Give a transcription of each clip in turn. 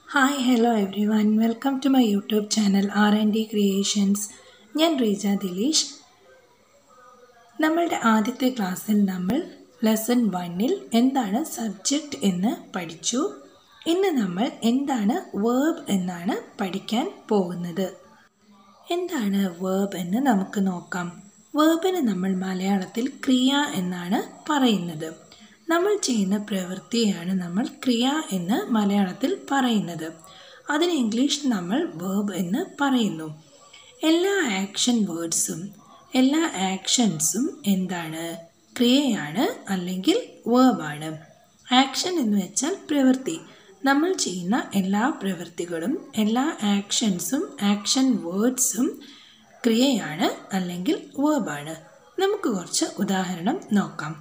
hi hello everyone welcome to my YouTube channel R and D creations ഞാൻ റീജ ദിലീഷ് നമ്മളുടെ ആദ്യത്തെ ക്ലാസ്സിൽ നമ്മൾ ലെസൺ വണ്ണിൽ എന്താണ് സബ്ജക്റ്റ് എന്ന് പഠിച്ചു ഇന്ന് നമ്മൾ എന്താണ് വേർബ് എന്നാണ് പഠിക്കാൻ പോകുന്നത് എന്താണ് വേർബ് എന്ന് നമുക്ക് നോക്കാം വേർബിന് നമ്മൾ മലയാളത്തിൽ ക്രിയ എന്നാണ് പറയുന്നത് നമ്മൾ ചെയ്യുന്ന പ്രവൃത്തിയാണ് നമ്മൾ ക്രിയ എന്ന് മലയാളത്തിൽ പറയുന്നത് അതിന് ഇംഗ്ലീഷ് നമ്മൾ വേർബ് എന്ന് പറയുന്നു എല്ലാ ആക്ഷൻ വേർഡ്സും എല്ലാ ആക്ഷൻസും എന്താണ് ക്രിയയാണ് അല്ലെങ്കിൽ വേർബാണ് ആക്ഷൻ എന്ന് വെച്ചാൽ പ്രവൃത്തി നമ്മൾ ചെയ്യുന്ന എല്ലാ പ്രവൃത്തികളും എല്ലാ ആക്ഷൻസും ആക്ഷൻ വേർഡ്സും ക്രിയയാണ് അല്ലെങ്കിൽ വേർബാണ് നമുക്ക് കുറച്ച് ഉദാഹരണം നോക്കാം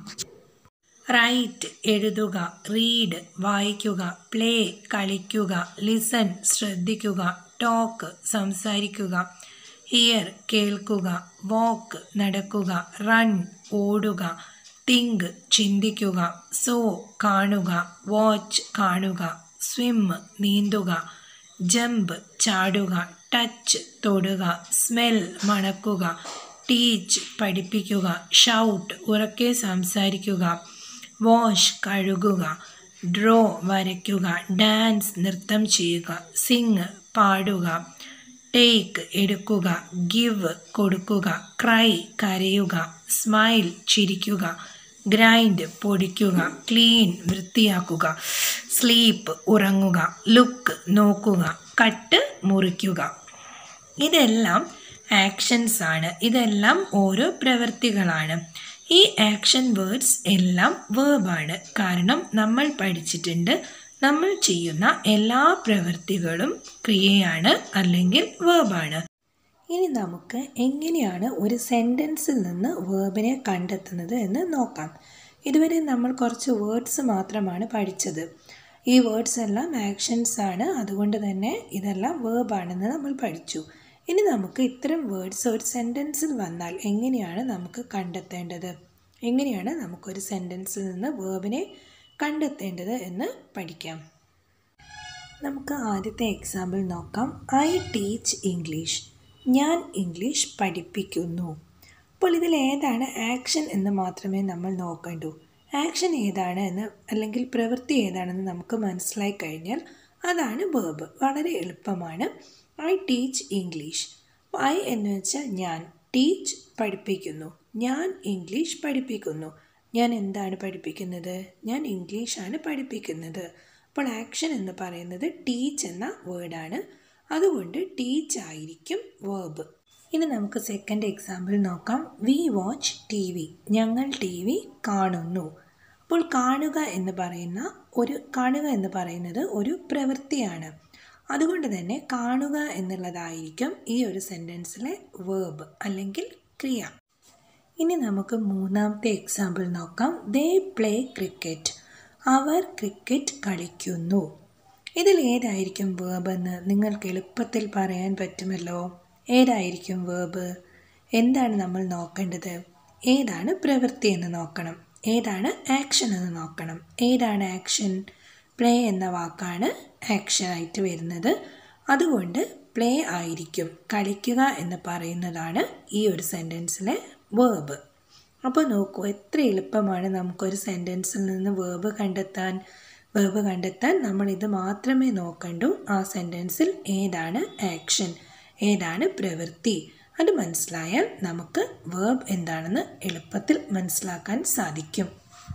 റൈറ്റ് എഴുതുക റീഡ് വായിക്കുക പ്ലേ കളിക്കുക ലിസൺ ശ്രദ്ധിക്കുക ടോക്ക് സംസാരിക്കുക ഹിയർ കേൾക്കുക വാക്ക് നടക്കുക റൺ ഓടുക തിങ്ക് ചിന്തിക്കുക സോ കാണുക വാച്ച് കാണുക സ്വിം നീന്തുക ജമ്പ് ചാടുക ടച്ച് തൊടുക സ്മെൽ മണക്കുക ടീച്ച് പഠിപ്പിക്കുക ഷൗട്ട് ഉറക്കെ സംസാരിക്കുക വാഷ് കഴുകുക ഡ്രോ വരയ്ക്കുക ഡാൻസ് നൃത്തം ചെയ്യുക സിങ് പാടുക ടേക്ക് എടുക്കുക ഗിവ് കൊടുക്കുക ക്രൈ കരയുക സ്മൈൽ ചിരിക്കുക ഗ്രൈൻഡ് പൊടിക്കുക ക്ലീൻ വൃത്തിയാക്കുക സ്ലീപ്പ് ഉറങ്ങുക ലുക്ക് നോക്കുക കട്ട് മുറിക്കുക ഇതെല്ലാം ആക്ഷൻസ് ആണ് ഇതെല്ലാം ഓരോ പ്രവൃത്തികളാണ് ഈ ആക്ഷൻ വേർഡ്സ് എല്ലാം വേർബാണ് കാരണം നമ്മൾ പഠിച്ചിട്ടുണ്ട് നമ്മൾ ചെയ്യുന്ന എല്ലാ പ്രവൃത്തികളും ക്രിയയാണ് അല്ലെങ്കിൽ വേർബാണ് ഇനി നമുക്ക് എങ്ങനെയാണ് ഒരു സെൻറ്റൻസിൽ നിന്ന് വേർബിനെ കണ്ടെത്തുന്നത് എന്ന് നോക്കാം ഇതുവരെ നമ്മൾ കുറച്ച് വേർഡ്സ് മാത്രമാണ് പഠിച്ചത് ഈ വേർഡ്സ് എല്ലാം ആക്ഷൻസ് ആണ് അതുകൊണ്ട് തന്നെ ഇതെല്ലാം വേർബാണെന്ന് നമ്മൾ പഠിച്ചു ഇനി നമുക്ക് ഇത്തരം വേർഡ്സ് ഒരു സെൻറ്റൻസിൽ വന്നാൽ എങ്ങനെയാണ് നമുക്ക് കണ്ടെത്തേണ്ടത് എങ്ങനെയാണ് നമുക്കൊരു സെൻറ്റൻസിൽ നിന്ന് വേർബിനെ കണ്ടെത്തേണ്ടത് എന്ന് പഠിക്കാം നമുക്ക് ആദ്യത്തെ എക്സാമ്പിൾ നോക്കാം ഐ ടീച്ച് ഇംഗ്ലീഷ് ഞാൻ ഇംഗ്ലീഷ് പഠിപ്പിക്കുന്നു അപ്പോൾ ഇതിൽ ഏതാണ് ആക്ഷൻ എന്ന് മാത്രമേ നമ്മൾ നോക്കണ്ടൂ ആക്ഷൻ ഏതാണ് എന്ന് അല്ലെങ്കിൽ പ്രവൃത്തി ഏതാണെന്ന് നമുക്ക് മനസ്സിലായി കഴിഞ്ഞാൽ അതാണ് വേർബ് വളരെ എളുപ്പമാണ് ഐ ടീച്ച് ഇംഗ്ലീഷ് ഐ എന്ന് വെച്ചാൽ ഞാൻ ടീച്ച് പഠിപ്പിക്കുന്നു ഞാൻ ഇംഗ്ലീഷ് പഠിപ്പിക്കുന്നു ഞാൻ എന്താണ് പഠിപ്പിക്കുന്നത് ഞാൻ ഇംഗ്ലീഷാണ് പഠിപ്പിക്കുന്നത് അപ്പോൾ ആക്ഷൻ എന്ന് പറയുന്നത് ടീച്ച് എന്ന വേർഡാണ് അതുകൊണ്ട് ടീച്ച് ആയിരിക്കും വേർബ് ഇനി നമുക്ക് സെക്കൻഡ് എക്സാമ്പിൾ നോക്കാം വി വാച്ച് ടി വി ഞങ്ങൾ ടി വി കാണുന്നു അപ്പോൾ കാണുക എന്ന് പറയുന്ന ഒരു കാണുക എന്ന് പറയുന്നത് ഒരു പ്രവൃത്തിയാണ് അതുകൊണ്ട് തന്നെ കാണുക എന്നുള്ളതായിരിക്കും ഈ ഒരു സെൻറ്റൻസിലെ വേർബ് അല്ലെങ്കിൽ ക്രിയ ഇനി നമുക്ക് മൂന്നാമത്തെ എക്സാമ്പിൾ നോക്കാം ദേ പ്ലേ ക്രിക്കറ്റ് അവർ ക്രിക്കറ്റ് കളിക്കുന്നു ഇതിൽ ഏതായിരിക്കും വേർബ് എന്ന് നിങ്ങൾക്ക് എളുപ്പത്തിൽ പറയാൻ പറ്റുമല്ലോ ഏതായിരിക്കും വേർബ് എന്താണ് നമ്മൾ നോക്കേണ്ടത് ഏതാണ് പ്രവൃത്തി എന്ന് നോക്കണം ഏതാണ് ആക്ഷൻ എന്ന് നോക്കണം ഏതാണ് ആക്ഷൻ പ്ലേ എന്ന വാക്കാണ് ആക്ഷനായിട്ട് വരുന്നത് അതുകൊണ്ട് പ്ലേ ആയിരിക്കും കളിക്കുക എന്ന് പറയുന്നതാണ് ഈ ഒരു സെൻറ്റൻസിലെ വേർബ് അപ്പോൾ നോക്കൂ എത്ര എളുപ്പമാണ് നമുക്കൊരു സെൻറ്റൻസിൽ നിന്ന് വേർബ് കണ്ടെത്താൻ വേർബ് കണ്ടെത്താൻ നമ്മൾ ഇത് മാത്രമേ നോക്കണ്ടൂ ആ സെൻറ്റൻസിൽ ഏതാണ് ആക്ഷൻ ഏതാണ് പ്രവൃത്തി അത് മനസ്സിലായാൽ നമുക്ക് വേർബ് എന്താണെന്ന് എളുപ്പത്തിൽ മനസ്സിലാക്കാൻ സാധിക്കും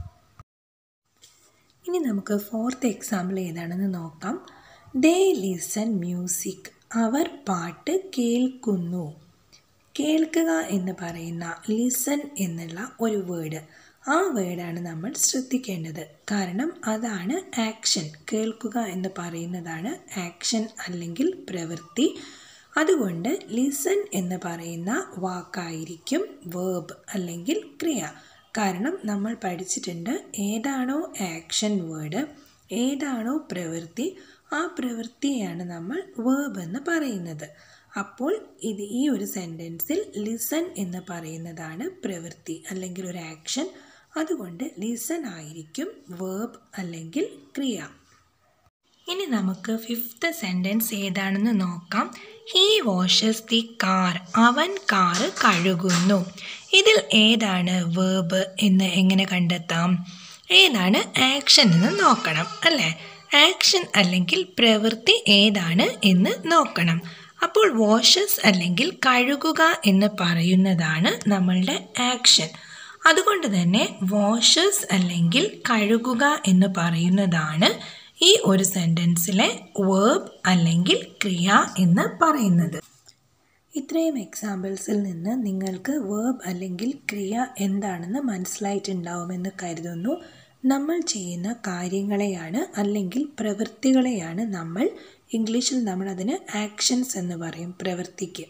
ഇനി നമുക്ക് ഫോർത്ത് എക്സാമ്പിൾ ഏതാണെന്ന് നോക്കാം ദേ ലിസൺ മ്യൂസിക് അവർ പാട്ട് കേൾക്കുന്നു കേൾക്കുക എന്ന് പറയുന്ന ലിസൺ എന്നുള്ള ഒരു വേർഡ് ആ വേർഡാണ് നമ്മൾ ശ്രദ്ധിക്കേണ്ടത് കാരണം അതാണ് ആക്ഷൻ കേൾക്കുക എന്ന് പറയുന്നതാണ് ആക്ഷൻ അല്ലെങ്കിൽ പ്രവൃത്തി അതുകൊണ്ട് ലിസൺ എന്ന് പറയുന്ന വാക്കായിരിക്കും വേർബ് അല്ലെങ്കിൽ ക്രിയ കാരണം നമ്മൾ പഠിച്ചിട്ടുണ്ട് ഏതാണോ ആക്ഷൻ വേർഡ് ഏതാണോ പ്രവൃത്തി ആ പ്രവൃത്തിയാണ് നമ്മൾ വേർബ് എന്ന് പറയുന്നത് അപ്പോൾ ഇത് ഈ ഒരു സെൻറ്റൻസിൽ ലിസൺ എന്ന് പറയുന്നതാണ് പ്രവൃത്തി അല്ലെങ്കിൽ ഒരു ആക്ഷൻ അതുകൊണ്ട് ലിസൺ ആയിരിക്കും വേർബ് അല്ലെങ്കിൽ ക്രിയ ഇനി നമുക്ക് ഫിഫ്ത്ത് സെൻറ്റൻസ് ഏതാണെന്ന് നോക്കാം ഹീ വാഷസ് ദി കാർ അവൻ കാറ് കഴുകുന്നു ഇതിൽ ഏതാണ് വേർബ് എന്ന് എങ്ങനെ കണ്ടെത്താം ഏതാണ് ആക്ഷൻ എന്ന് നോക്കണം അല്ലേ ആക്ഷൻ അല്ലെങ്കിൽ പ്രവൃത്തി ഏതാണ് എന്ന് നോക്കണം അപ്പോൾ വാഷസ് അല്ലെങ്കിൽ കഴുകുക എന്ന് പറയുന്നതാണ് നമ്മളുടെ ആക്ഷൻ അതുകൊണ്ട് തന്നെ വാഷസ് അല്ലെങ്കിൽ കഴുകുക എന്ന് പറയുന്നതാണ് ഈ ഒരു സെൻറ്റൻസിലെ വേർബ് അല്ലെങ്കിൽ ക്രിയ എന്ന് പറയുന്നത് ഇത്രയും എക്സാമ്പിൾസിൽ നിന്ന് നിങ്ങൾക്ക് വേർബ് അല്ലെങ്കിൽ ക്രിയ എന്താണെന്ന് മനസ്സിലായിട്ടുണ്ടാവുമെന്ന് കരുതുന്നു നമ്മൾ ചെയ്യുന്ന കാര്യങ്ങളെയാണ് അല്ലെങ്കിൽ പ്രവൃത്തികളെയാണ് നമ്മൾ ഇംഗ്ലീഷിൽ നമ്മൾ അതിന് ആക്ഷൻസ് എന്ന് പറയും പ്രവൃത്തിക്ക്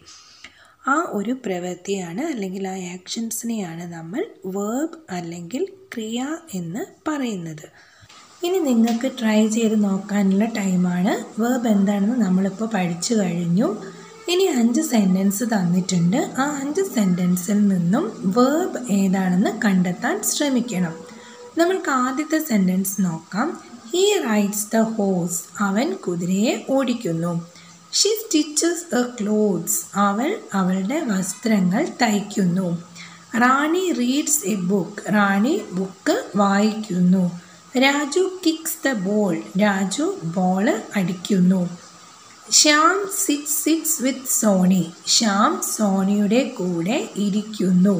ആ ഒരു പ്രവൃത്തിയാണ് അല്ലെങ്കിൽ ആ ആക്ഷൻസിനെയാണ് നമ്മൾ വേർബ് അല്ലെങ്കിൽ ക്രിയ എന്ന് പറയുന്നത് ഇനി നിങ്ങൾക്ക് ട്രൈ ചെയ്ത് നോക്കാനുള്ള ടൈമാണ് വേർബ് എന്താണെന്ന് നമ്മളിപ്പോൾ പഠിച്ചു കഴിഞ്ഞു ഇനി അഞ്ച് സെൻറ്റൻസ് തന്നിട്ടുണ്ട് ആ അഞ്ച് സെൻറ്റൻസിൽ നിന്നും വേർബ് ഏതാണെന്ന് കണ്ടെത്താൻ ശ്രമിക്കണം നമ്മൾക്ക് ആദ്യത്തെ സെൻറ്റൻസ് നോക്കാം ഹീ റൈഡ്സ് ദ ഹോസ് അവൻ കുതിരയെ ഓടിക്കുന്നു ഷി സ്റ്റിച്ചസ് എ ക്ലോത്ത്സ് അവൾ അവളുടെ വസ്ത്രങ്ങൾ തയ്ക്കുന്നു Rani reads a book Rani book വായിക്കുന്നു Raju kicks the ball Raju ball അടിക്കുന്നു Shyam sits sits with Sony Shyam സോണിയുടെ കൂടെ ഇരിക്കുന്നു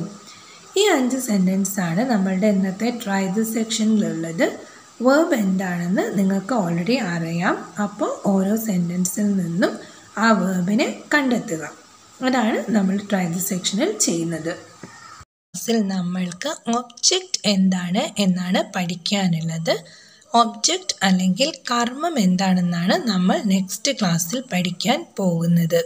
ഈ അഞ്ച് സെൻറ്റൻസ് ആണ് നമ്മളുടെ ഇന്നത്തെ ട്രൈ ദ സെക്ഷനിലുള്ളത് വേർബ് എന്താണെന്ന് നിങ്ങൾക്ക് ഓൾറെഡി അറിയാം അപ്പോൾ ഓരോ സെൻറ്റൻസിൽ നിന്നും ആ വേർബിനെ കണ്ടെത്തുക അതാണ് നമ്മൾ ട്രൈ ദ സെക്ഷനിൽ ചെയ്യുന്നത് ക്ലാസ്സിൽ നമ്മൾക്ക് ഒബ്ജക്റ്റ് എന്താണ് എന്നാണ് പഠിക്കാനുള്ളത് ഒബ്ജക്റ്റ് അല്ലെങ്കിൽ കർമ്മം എന്താണെന്നാണ് നമ്മൾ നെക്സ്റ്റ് ക്ലാസ്സിൽ പഠിക്കാൻ പോകുന്നത്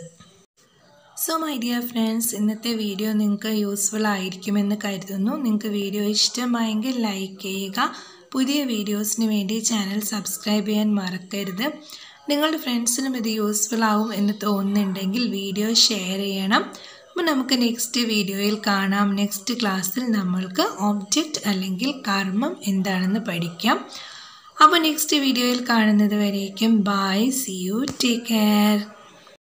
സോ മൈ ഡിയർ ഫ്രണ്ട്സ് ഇന്നത്തെ വീഡിയോ നിങ്ങൾക്ക് യൂസ്ഫുൾ ആയിരിക്കുമെന്ന് കരുതുന്നു നിങ്ങൾക്ക് വീഡിയോ ഇഷ്ടമായെങ്കിൽ ലൈക്ക് ചെയ്യുക പുതിയ വീഡിയോസിന് വേണ്ടി ചാനൽ സബ്സ്ക്രൈബ് ചെയ്യാൻ മറക്കരുത് നിങ്ങളുടെ ഫ്രണ്ട്സിനും ഇത് യൂസ്ഫുൾ ആവും എന്ന് തോന്നുന്നുണ്ടെങ്കിൽ വീഡിയോ ഷെയർ ചെയ്യണം അപ്പോൾ നമുക്ക് നെക്സ്റ്റ് വീഡിയോയിൽ കാണാം നെക്സ്റ്റ് ക്ലാസ്സിൽ നമ്മൾക്ക് ഒബ്ജക്റ്റ് അല്ലെങ്കിൽ കർമ്മം എന്താണെന്ന് പഠിക്കാം അപ്പോൾ നെക്സ്റ്റ് വീഡിയോയിൽ കാണുന്നത് വരേക്കും bye see you take care